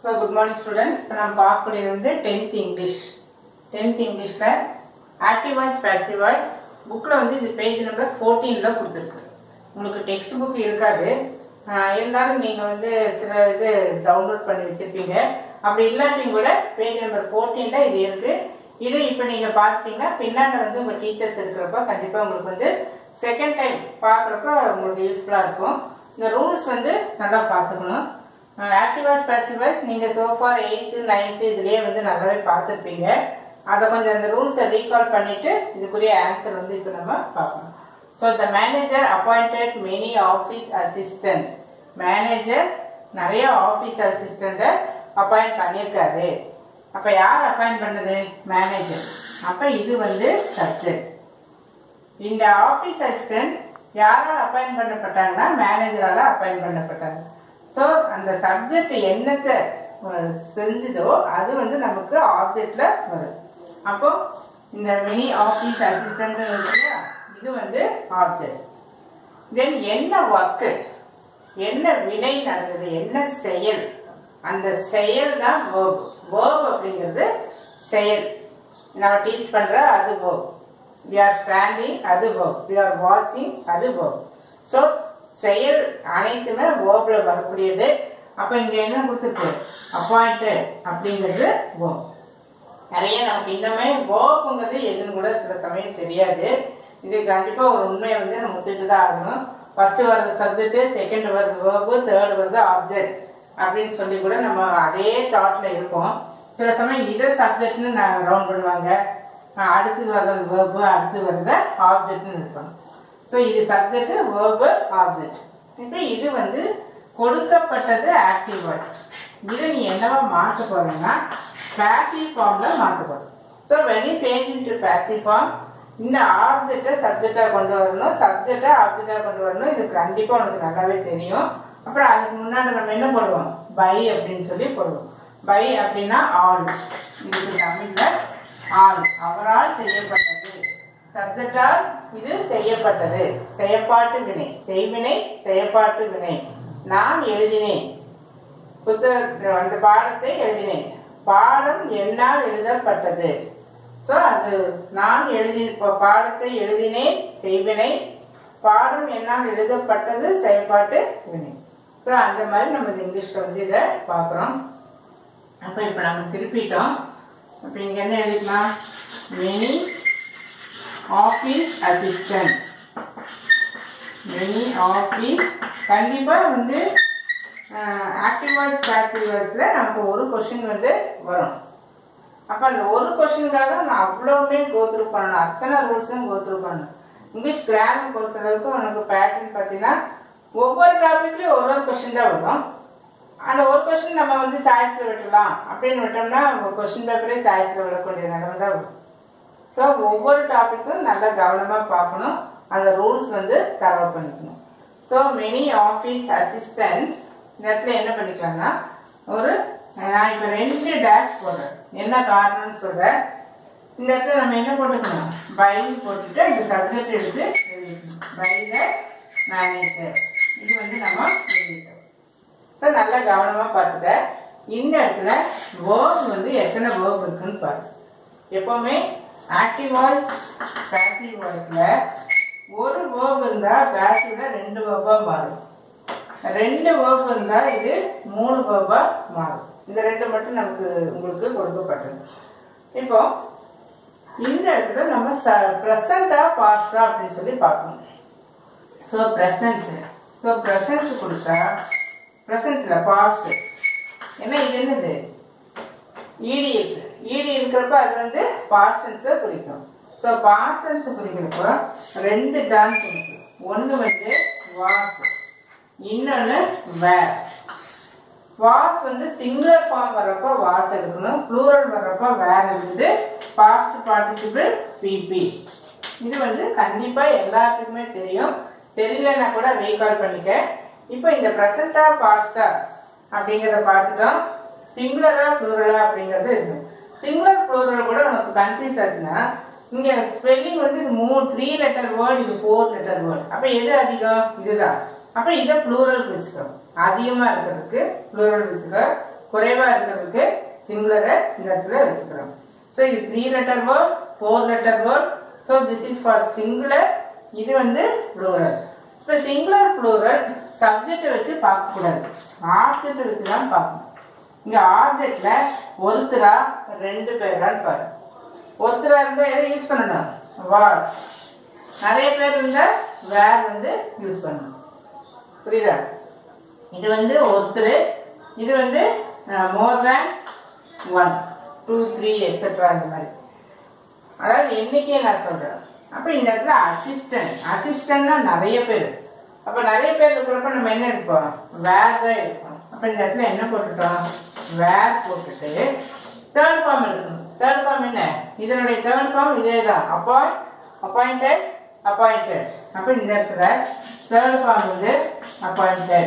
so good morning students இப்போ நம்ம பார்க்கக்கூடியது வந்து டென்த் இங்கிலீஷ் டென்த் இங்கிலீஷில் ஆக்டிவ் வாய்ஸ் பேசிவ் வாய்ஸ் புக்கில் வந்து இது பேஜ் நம்பர் ஃபோர்டீனில் கொடுத்துருக்கு உங்களுக்கு டெக்ஸ்ட் புக் இருக்காது ஆஹ் இருந்தாலும் நீங்கள் வந்து சில இது டவுன்லோட் பண்ணி வச்சுருப்பீங்க அப்படி இல்லாட்டியும் கூட பேஜ் நம்பர் ஃபோர்டீனில் இது இருக்குது இது இப்போ நீங்கள் பார்த்துட்டீங்கன்னா பின்னாடி வந்து உங்கள் டீச்சர்ஸ் இருக்கிறப்ப கண்டிப்பாக உங்களுக்கு வந்து செகண்ட் டைம் பார்க்குறப்ப உங்களுக்கு யூஸ்ஃபுல்லாக இருக்கும் இந்த ரூல்ஸ் வந்து நல்லா பார்த்துக்கணும் ஆக்டிவ் வாய்ஸ் பேசிவ் வாய்ஸ் நீங்கள் சோஃபார் எயித்து நைன்த்து இதுலேயே வந்து நல்லாவே பார்த்துருப்பீங்க அதை கொஞ்சம் அந்த ரூல்ஸை ரீகால் பண்ணிட்டு இதுக்குரிய ஆன்சர் வந்து இப்போ நம்ம பார்க்கணும் so the manager appointed many office assistant manager நிறைய ஆஃபீஸ் அசிஸ்டண்ட்டை அப்பாயிண்ட் பண்ணியிருக்காரு அப்போ யார் அப்பாயிண்ட் பண்ணது மேனேஜர் அப்போ இது வந்து சப்ஜெக்ட் இந்த ஆஃபீஸ் அசிஸ்டன்ட் யாரால் அப்பாயிண்ட் பண்ணப்பட்டாங்கன்னா மேனேஜரால் அப்பாயிண்ட் பண்ணப்பட்டாங்க ஸோ அந்த சப்ஜெக்ட் என்னத்தை அஹ், செஞ்சுதோ அது வந்து நமக்கு ஆப்ஜெக்ட்ல வரும் அப்போ இந்த மினி ஆஃபீஸ் அசிஸ்டன்ட் இல்லையா இது வந்து ஆப்ஜெக்ட் தென் என்ன ஒர்க்கு என்ன வினை நடந்தது என்ன செயல் அந்த செயல் தான் வேர்ப் வேர்ப் அப்படிங்கிறது செயல் நம்ம டீச் பண்ற அது வேர்ப் we are ஸ்டாண்டிங் அது verb we are வாட்சிங் அது verb ஸோ செயல் அனைத்துமே வேர்ப்ல வரக்கூடியது அப்போ இங்க என்ன கொடுத்துருக்கு அப்பாயிண்டட் அப்படிங்கிறது verb நிறைய நமக்கு இன்னமே வேர்ப்புங்கிறது எதுன்னு கூட சில சமயம் தெரியாது இது கண்டிப்பா ஒரு உண்மையை வந்து நம்ம ஒத்துட்டு தான் ஆகணும் ஃபர்ஸ்ட் வருது சப்ஜெக்ட் செகண்ட் வருது வேர்பு தேர்ட் வருது ஆப்ஜெக்ட் அப்படின்னு சொல்லி கூட நம்ம அதே தாட்ல இருப்போம் சில சமயம் இதை சப்ஜெக்ட்னு நான் ரவுண்ட் பண்ணுவாங்க ஆஹ் அடுத்து வர்றது வேர்பு அடுத்து வர்றது ஆப்ஜெக்ட்னு இருப்பாங்க ஸோ இது சப்ஜெக்ட் வேர்பு ஆப்ஜெக்ட் இப்போ இது வந்து கொடுக்கப்பட்டது ஆக்டிவ் வாய்ஸ் இதை நீ என்னவா மாற்ற போறீங்கன்னா பேசிவ் ஃபார்ம்ல மாற்ற போறோம் so when you change into passive form இந்த ஆப்ஜெக்டை சப்ஜெக்டா கொண்டு வரணும் சப்ஜெக்டை ஆப்ஜெக்டா கொண்டு வரணும் இது கண்டிப்பா உனக்கு நல்லாவே தெரியும் அப்புறம் அதுக்கு முன்னாடி நம்ம என்ன போடுவோம் பை அப்படின்னு சொல்லி போடுவோம் பை அப்படின்னா ஆல் இதுக்கு தமிழ்ல ஆல் அவரால் செய்யப்பட்டது சப்ஜெக்டால் இது செய்யப்பட்டது செயற்பாட்டு வினை செய்வினை செயற்பாட்டு வினை நான் எழுதினேன் புத்தக அந்த பாடத்தை எழுதினேன் பாடம் என்னால் எழுதப்பட்டது ஸோ அது நான் எழுதி ப- பாடத்தை எழுதினேன் செய்வினை பாடம் என்னால் எழுதப்பட்டது செயல்பாட்டு வினை ஸோ அந்த மாதிரி நம்ம இந்த இங்கிலீஷ்ல வந்து இதை பார்க்குறோம் அப்போ இப்போ நம்ம திருப்பிட்டோம் அப்போ இங்கே என்ன எழுதிக்கலாம் many office assistant many office கண்டிப்பாக வந்து ஆக்டிவ் வாய்ஸ் பேசிவ் வாய்ஸில் நமக்கு ஒரு கொஷின் வந்து வரும் அப்போ அந்த ஒரு கொஷினுக்காக நான் அவ்வளவுமே கோத்ரூ பண்ணணும் அத்தனை ரூல்ஸும் கோத்ரூ பண்ணணும் இங்கிலீஷ் கிராமர் பொறுத்தளவுக்கு உனக்கு பேட்டர்ன் பார்த்தீங்கன்னா ஒவ்வொரு டாபிக்லேயும் ஒரு ஒரு கொஷின் தான் வரும் அந்த ஒரு கொஷின் நம்ம வந்து சாய்ஸில் விட்டுலாம் அப்படின்னு விட்டோம்னா கொஷின் பேப்பரே சாய்ஸில் விடக்கூடிய நிலைமை தான் வரும் ஸோ ஒவ்வொரு டாப்பிக்கும் நல்லா கவனமாக பார்க்கணும் அந்த ரூல்ஸ் வந்து தரவு பண்ணிக்கணும் ஸோ மெனி ஆஃபீஸ் அசிஸ்டன்ஸ் இந்த இடத்துல என்ன பண்ணிக்கலாம்னா ஒரு நான் இப்போ ரெண்டு டேஷ் போடுறேன் என்ன காரணம்னு சொல்கிறேன் இந்த இடத்துல நம்ம என்ன போட்டுக்கணும் பை போட்டுட்டு இந்த சப்ஜெக்ட் எடுத்து எழுதிக்கணும் பை த மேனேஜர் இது வந்து நம்ம எழுதிட்டோம் ஸோ நல்லா கவனமாக பார்த்துக்க இந்த இடத்துல வேர்ப் வந்து எத்தனை வேர்ப் இருக்குன்னு பாரு எப்பவுமே ஆக்டிவ் வாய்ஸ் பேசிவ் வாய்ஸ்ல ஒரு வேர்ப் இருந்தா பேசிவ்ல ரெண்டு வேர்பா மாறும் ரெண்டு வேர்ப் இருந்தா இது மூணு வேர்பா மாறும் இந்த ரெண்டு மட்டும் நமக்கு உங்களுக்கு கொடுக்கப்பட்டது இப்போ இந்த இடத்துல நம்ம ப்ரெசண்டா பாஸ்டா அப்படின்னு சொல்லி பார்க்கணும் ஸோ ப்ரெசன்ட் ஸோ ப்ரெசன்ட் கொடுத்தா ப்ரெசன்ட்ல பாஸ்ட் ஏன்னா இது என்னது ஈடி இருக்கு ஈடி இருக்கிறப்ப அது வந்து பாஸ்டன்ஸை குறிக்கும் ஸோ பாஸ்டன்ஸ் குறிக்கிறப்போ ரெண்டு சான்ஸ் இருக்கு ஒன்று வந்து வாஸ் இன்னொன்று வேர் வாஸ் வந்து சிங்குலர் ஃபார்ம் வர்றப்போ வாஸ் எடுக்கணும் ப்ளூரல் வர்றப்போ வேர் இருக்குது பாஸ்ட் பார்ட்டிசிபிள் பிபி இது வந்து கண்டிப்பா எல்லாத்துக்குமே தெரியும் தெரியலன்னா கூட ரீகால் பண்ணிக்க இப்போ இந்த ப்ரெசண்டா பாஸ்டா அப்படிங்கிறத பார்த்துட்டோம் சிங்குலரா ப்ளூரலா அப்படிங்கிறது இருக்கு சிங்குலர் ப்ளூரல் கூட நமக்கு கன்ஃபியூஸ் ஆச்சுன்னா இங்க ஸ்பெல்லிங் வந்து இது மூணு த்ரீ லெட்டர் வேர்டு இது ஃபோர் லெட்டர் வேர்டு அப்ப எது அதிகம் இதுதான் அப்ப இதை ப்ளூரல் வச்சுக்கோ அதிகமா இருக்கிறதுக்கு ப்ளூரல் வச்சுக்கோ குறைவா இருக்கிறதுக்கு சிங்குலரை இந்த இடத்துல வச்சுக்கிறோம் ஸோ இது three letter word four letter word so this is for singular இது வந்து ப்ளூரல் இப்போ சிங்குலர் ப்ளூரல் சப்ஜெக்டை வச்சு பார்க்கக்கூடாது ஆப்ஜெக்டை வச்சு தான் பார்க்கணும் இங்க ஆப்ஜெக்ட்ல ஒருத்தரா ரெண்டு பேரான்னு பாரு ஒருத்தரா இருந்தா எதை யூஸ் பண்ணணும் வாஸ் நிறைய பேர் இருந்தா வேர் வந்து யூஸ் பண்ணணும் புரியுதா இது வந்து ஒருத்தர் இது வந்து more than one two three etcetera இந்த மாதிரி அதாவது எண்ணிக்கையை நான் சொல்றேன் அப்ப இந்த இடத்துல அசிஸ்டன்ட் அசிஸ்டன்ட்னா நிறைய பேர் அப்ப நிறைய பேர் இருக்கிறப்ப நம்ம என்ன எடுப்போம் வேர் தான் எடுப்போம் அப்ப இந்த இடத்துல என்ன போட்டுட்டோம் வேர் போட்டுட்டு தேர்ட் ஃபார்ம் எடுக்கணும் தேர்ட் ஃபார்ம் என்ன இதனுடைய தேர்ட் ஃபார்ம் இதே தான் அப்பாயிண்ட் அப்பாயிண்டட் அப்பாயிண்டட் அப்ப இந்த இடத்துல தேர்ட் ஃபார்ம் வந்து அப்பாயிண்டட்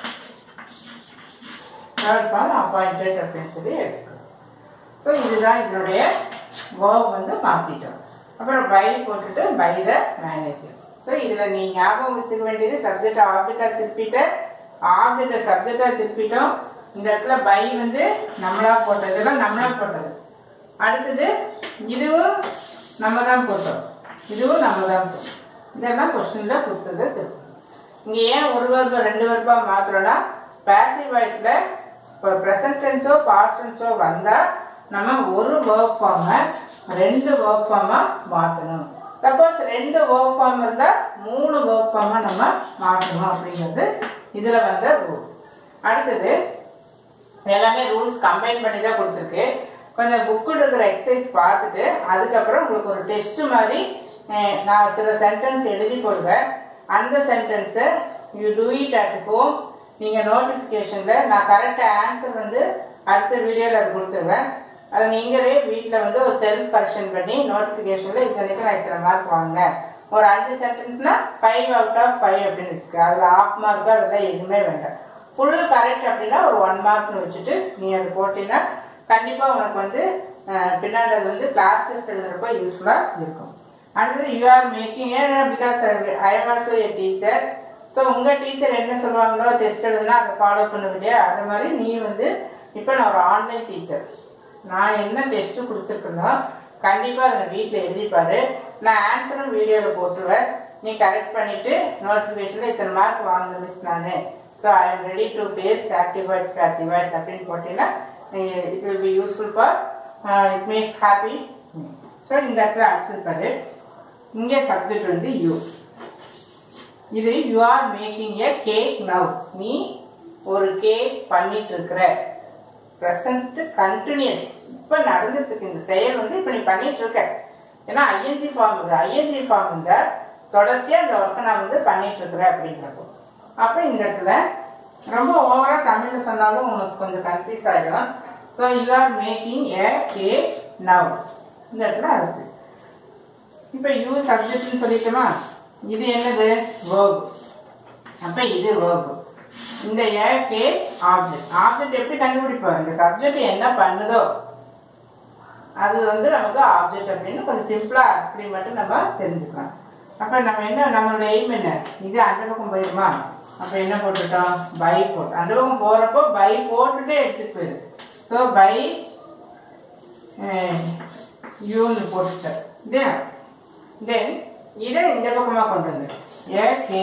தேர்ட் ஃபார்ம் அப்பாயிண்டட் அப்படின்னு சொல்லி எடுக்கணும் ஸோ இதுதான் இதனுடைய வேர்ப் வந்து மாற்றிட்டோம் அப்புறம் பை போட்டுட்டு பை த மேனேஜர் ஸோ இதில் நீ ஞாபகம் வச்சுக்க வேண்டியது சப்ஜெக்ட் ஆப்ஜெக்டாக திருப்பிட்ட ஆப்ஜெக்டை சப்ஜெக்டாக திருப்பிட்டோம் இந்த இடத்துல பை வந்து நம்மளா போட்டது இதெல்லாம் நம்மளா போட்டது அடுத்தது இதுவும் நம்ம தான் போட்டோம் இதுவும் நம்ம தான் போட்டோம் இதெல்லாம் கொஸ்டினில் கொடுத்தது திருப்பி இங்கே ஏன் ஒரு வருபம் ரெண்டு வருபா மாத்திரம்னா பேசிவ் வாய்ஸில் இப்போ ப்ரெசன்ட் டென்ஸோ பாஸ்ட் டென்ஸோ வந்தால் நம்ம ஒரு ஒர்க் ஃபார்மை ரெண்டு ஒர்க் ஃபார்மாக மாற்றணும் சப்போஸ் ரெண்டு ஒர்க் ஃபார்ம் இருந்தால் மூணு ஒர்க் ஃபார்மாக நம்ம மாற்றணும் அப்படிங்கிறது இதில் வந்த ரூல் அடுத்தது எல்லாமே ரூல்ஸ் கம்பைன் பண்ணி தான் கொடுத்துருக்கு கொஞ்சம் புக்கு இருக்கிற எக்ஸசைஸ் பார்த்துட்டு அதுக்கப்புறம் உங்களுக்கு ஒரு டெஸ்ட் மாதிரி அஹ், நான் சில சென்டென்ஸ் எழுதி போடுவேன் அந்த சென்டென்ஸை you do it at home நீங்கள் நோட்டிஃபிகேஷனில் நான் கரெக்டாக ஆன்சர் வந்து அடுத்த வீடியோவில் அது கொடுத்துருவேன் அதை நீங்களே வீட்டில் வந்து ஒரு செல்ஃப் கரெக்ஷன் பண்ணி நோட்டிஃபிகேஷனில் இத்தனைக்கு நான் இத்தனை மார்க் வாங்கினேன் ஒரு அஞ்சு சென்டென்ஸ்னா ஃபைவ் அவுட் ஆஃப் ஃபைவ் அப்படின்னு வச்சுக்க அதில் ஆஃப் மார்க் அதெல்லாம் எதுவுமே வேண்டாம் ஃபுல் கரெக்ட் அப்படின்னா ஒரு ஒன் மார்க்னு வச்சுட்டு நீ அது போட்டீங்கன்னா கண்டிப்பாக உனக்கு வந்து அஹ், பின்னாடி அது வந்து கிளாஸ் டெஸ்ட் எழுதுறப்போ யூஸ்ஃபுல்லாக இருக்கும் அடுத்தது you are making because I am also a teacher so உங்கள் டீச்சர் என்ன சொல்லுவாங்களோ டெஸ்ட் எழுதுனா அதை ஃபாலோ பண்ணுவ இல்லையா அது மாதிரி நீ வந்து இப்போ நான் ஒரு ஆன்லைன் டீச்சர் நான் என்ன டெஸ்ட் கொடுத்துருக்கேனோ கண்டிப்பாக அதை வீட்டில் எழுதிப்பாரு நான் ஆன்சரும் வீடியோவில் போட்டுருவேன் நீ கரெக்ட் பண்ணிட்டு நோட்டிஃபிகேஷனில் இத்தனை மார்க் வாங்க மிஸ் நான் so I am ready to face active voice passive voice அப்படின்னு போட்டீங்கன்னா it will be useful for it makes happy so இந்த இடத்துல ஆன்சர் பண்ணு இங்கே சப்ஜெக்ட் வந்து யூ இது you are making a cake now நீ ஒரு கேக் பண்ணிட்டு இருக்கிற ப்ரெசன்ட் கண்டினியூஸ் இப்போ நடந்துட்டு இருக்கு இந்த செயல் வந்து இப்போ நீ பண்ணிட்டு இருக்க ஏன்னா ஐஎன்ஜி ஃபார்ம் இது ஐஎன்ஜி ஃபார்ம் இந்த தொடர்ச்சியாக இந்த ஒர்க்கை நான் வந்து பண்ணிட்டு இருக்கிறேன் அப்படின்றப்போ அப்போ இந்த இடத்துல ரொம்ப ஓவரா தமிழ்ல சொன்னாலும் உனக்கு கொஞ்சம் கன்ஃபியூஸ் ஆயிடும் so you are making a cake now இந்த இடத்துல இருக்கு இப்போ யூ சப்ஜெக்ட்னு சொல்லிட்டோமா இது என்னது வேர்ப் அப்ப இது வேர்ப் இந்த ஏகே ஆப்ஜெக்ட் ஆப்ஜெக்ட் எப்படி கண்டுபிடிப்போம் இந்த சப்ஜெக்ட் என்ன பண்ணுதோ அது வந்து நமக்கு ஆப்ஜெக்ட் அப்படின்னு கொஞ்சம் சிம்பிளா அப்படி மட்டும் நம்ம தெரிஞ்சுக்கலாம் அப்ப நம்ம என்ன நம்மளோட எய்ம் என்ன இது அந்த பக்கம் போயிடுமா அப்ப என்ன போட்டுட்டோம் பை போட்டு அந்த பக்கம் போறப்போ பை போட்டுட்டே எடுத்துட்டு போயிரு ஸோ பை யூன்னு போட்டுட்டேன் இல்லையா தென் இதை இந்த பக்கமா கொண்டு வந்து ஏ கே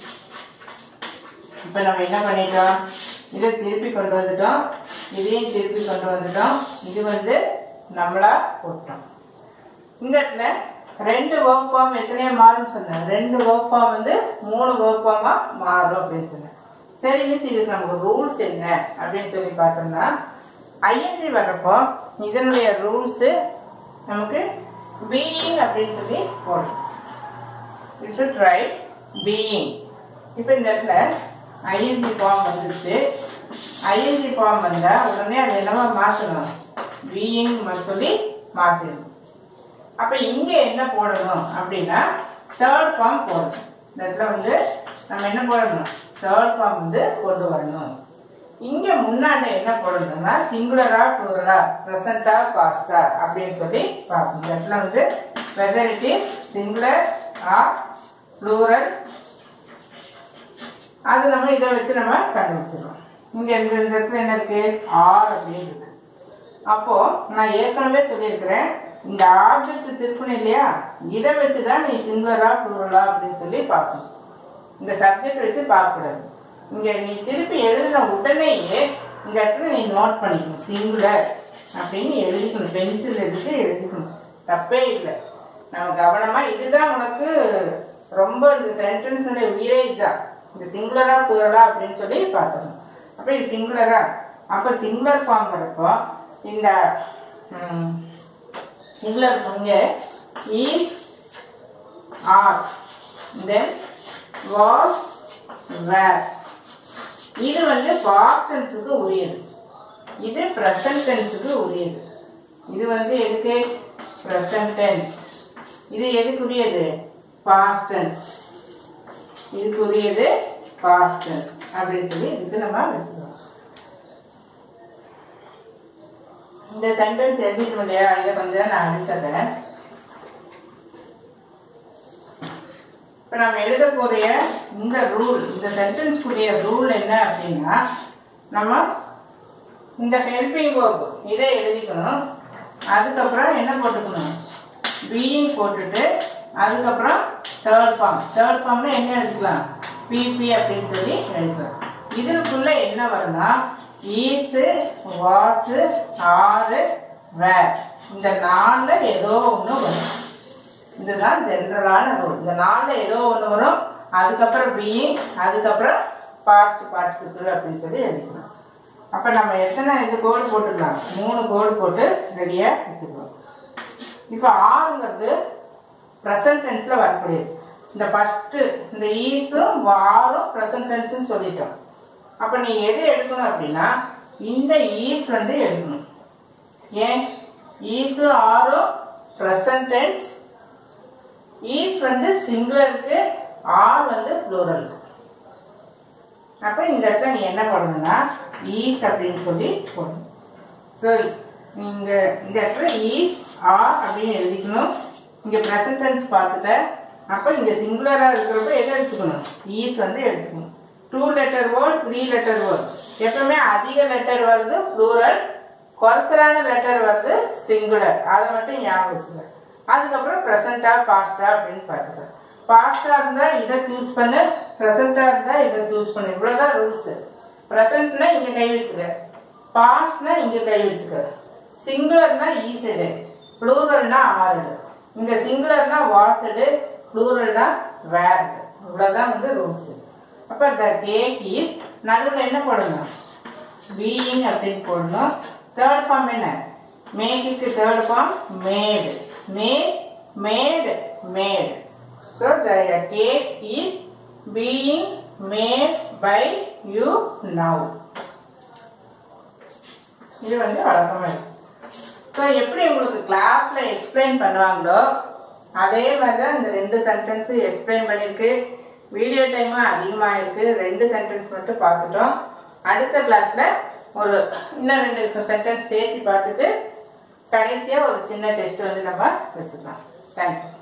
இப்போ நம்ம என்ன பண்ணிட்டோம் இதை திருப்பி கொண்டு வந்துட்டோம் இதையும் திருப்பி கொண்டு வந்துட்டோம் இது வந்து நம்மளா போட்டோம் இந்த இடத்துல ரெண்டு ஒர்க் ஃபார்ம் எத்தனையோ மாறும்னு சொன்னேன் ரெண்டு ஒர்க் ஃபார்ம் வந்து மூணு ஒர்க் ஃபார்மா மாறும் அப்படின்னு சொன்னேன் சரி மிஸ் இதுக்கு நமக்கு ரூல்ஸ் என்ன அப்படின்னு சொல்லி பார்த்தோம்னா ஐஎன்ஜி வர்றப்போ இதனுடைய ரூல்ஸு நமக்கு பீயிங் அப்படின்னு சொல்லி போடணும் யூ ஷுட் ரைட் பீயிங் இப்போ இந்த இடத்துல ஐஎன்ஜி ஃபார்ம் வந்துருச்சு ஐஎன்ஜி ஃபார்ம் வந்தால் உடனே அதை என்னவா மாற்றணும் பீயிங் சொல்லி மாற்றிடணும் அப்போ இங்கே என்ன போடணும் அப்படின்னா தேர்ட் ஃபார்ம் போடணும் இந்த இடத்துல வந்து நம்ம என்ன போடணும் தேர்ட் ஃபார்ம் வந்து கொண்டு வரணும் இங்க முன்னாடி என்ன போடணும்னா சிங்குலரா ப்ளூரலா ப்ரெசண்டா பாஸ்டா அப்படின்னு சொல்லி பார்க்கணும் இந்த இடத்துல வந்து whether it is singular or plural அது நம்ம இதை வச்சு நம்ம கண்டுபிடிச்சிடலாம் இங்க இந்த இந்த இடத்துல என்ன இருக்கு ஆர் அப்படின்னு இருக்கு அப்போ நான் ஏற்கனவே சொல்லியிருக்கிறேன் இந்த ஆப்ஜெக்ட் திருப்பணும் இல்லையா இதை வச்சு தான் நீ சிங்குலரா ப்ளூரலா அப்படின்னு சொல்லி பார்க்கணும் இந்த சப்ஜெக்ட் வச்சு பார்க்கக்கூடாது இங்க நீ திருப்பி எழுதின உடனேயே இந்த இடத்துல நீ நோட் பண்ணிக்கணும் சிங்குலர் அப்படின்னு எழுதிக்கணும் பென்சில் எடுத்து எழுதிக்கணும் தப்பே இல்லை நம்ம கவனமா இதுதான் உனக்கு ரொம்ப இந்த சென்டென்ஸுடைய உயிரே இதுதான் இந்த சிங்குலரா ப்ளூரலா அப்படின்னு சொல்லி பார்க்கணும் அப்ப இது சிங்குலரா அப்ப சிங்குலர் ஃபார்ம் வரப்போ இந்த சிங்குலர் இங்க is are then was were இது வந்து பாஸ்ட் டென்ஸுக்கு உரியது இது ப்ரெசன்ட் டென்ஸுக்கு உரியது இது வந்து எதுக்கு ப்ரெசன்ட் டென்ஸ் இது எதுக்குரியது பாஸ்ட் டென்ஸ் இதுக்குரியது பாஸ்ட் டென்ஸ் அப்படின்னு சொல்லி இதுக்கு நம்ம வச்சுக்கலாம் இந்த சென்டென்ஸ் எழுதிட்டு இல்லையா இதை கொஞ்சம் நான் அழிச்சிடுறேன் இப்போ நம்ம எழுத போறிய இந்த ரூல் இந்த சென்டென்ஸ் உடைய ரூல் என்ன அப்படின்னா நம்ம இந்த ஹெல்பிங் வேர்ப் இதை எழுதிக்கணும் அதுக்கப்புறம் என்ன போட்டுக்கணும் பீயிங் போட்டுட்டு அதுக்கப்புறம் தேர்ட் ஃபார்ம் தேர்ட் ஃபார்ம்ல என்ன எழுதிக்கலாம் பிபி அப்படின்னு சொல்லி எழுதிக்கலாம் இதுக்குள்ள என்ன வரும்னா ஈஸு வாஸு ஆறு வேர் இந்த நாலுல ஏதோ ஒன்று வரும் இதுதான் ஜென்ரலான ரூல் இந்த நாலுல ஏதோ ஒன்று வரும் அதுக்கப்புறம் பீயிங் அதுக்கப்புறம் பாஸ்ட் பார்ட்டிசிபிள் அப்படின்னு சொல்லி எழுதிக்கலாம் அப்ப நம்ம எத்தனை இது கோடு போட்டுக்கலாம் மூணு கோடு போட்டு ரெடியா வச்சுக்கலாம் இப்போ ஆறுங்கிறது ப்ரெசன்ட் டென்ஸ்ல வரக்கூடியது இந்த ஃபர்ஸ்ட் இந்த ஈஸும் ஆறும் ப்ரெசன்ட் டென்ஸ்னு சொல்லிட்டோம் அப்ப நீ எது எடுக்கணும் அப்படின்னா இந்த ஈஸ் வந்து எடுக்கணும் ஏன் ஈஸு ஆறும் ப்ரெசன்ட் டென்ஸ் ஈஸ் வந்து சிங்குலருக்கு ஆர் வந்து ப்ளூரலுக்கு அப்ப இந்த இடத்துல நீ என்ன பண்ணணும்னா ஈஸ் அப்படின்னு சொல்லி போடணும் ஸோ நீங்க இந்த இடத்துல ஈஸ் ஆர் அப்படின்னு எழுதிக்கணும் இங்க ப்ரெசன்ட் டென்ஸ் பார்த்துட்ட அப்ப இங்க சிங்குலரா இருக்கிறப்ப எதை எடுத்துக்கணும் ஈஸ் வந்து எடுத்துக்கணும் two letter word three letter word எப்பவுமே அதிக லெட்டர் வருது ப்ளூரல் குறைச்சலான லெட்டர் வருது சிங்குலர் அதை மட்டும் ஞாபகம் வச்சுக்க அதுக்கப்புறம் ப்ரெசண்டா பாஸ்டா அப்படின்னு பார்த்துக்க பாஸ்டா இருந்தா இதை சூஸ் பண்ணு ப்ரெசண்டா இருந்தா இதை சூஸ் பண்ணு இவ்வளவுதான் ரூல்ஸ் ப்ரெசன்ட்னா இங்க கை வச்சுக்க பாஸ்ட்னா இங்க கை வச்சுக்க சிங்குலர்னா ஈசடு ப்ளூரல்னா ஆறுடு இங்க சிங்குலர்னா வாசடு ப்ளூரல்னா வேர்டு இவ்வளவுதான் வந்து ரூல்ஸ் அப்ப இந்த கேக் இஸ் நடுவில் என்ன போடணும் பீயிங் அப்படின்னு போடணும் தேர்ட் ஃபார்ம் என்ன மேக்குக்கு third form made made made made so the cake is being made by you now இது வந்து வழக்கமாக ஸோ எப்படி உங்களுக்கு கிளாஸ்ல எக்ஸ்பிளைன் பண்ணுவாங்களோ அதே மாதிரி தான் இந்த ரெண்டு சென்டென்ஸ் எக்ஸ்பிளைன் பண்ணியிருக்கு வீடியோ டைமும் அதிகமாக இருக்கு ரெண்டு சென்டென்ஸ் மட்டும் பார்த்துட்டோம் அடுத்த கிளாஸ்ல ஒரு இன்னும் ரெண்டு சென்டென்ஸ் சேர்த்து பார்த்துட்டு கடைசியாக ஒரு சின்ன டெஸ்ட் வந்து நம்ம வச்சுக்கலாம் தேங்க்யூ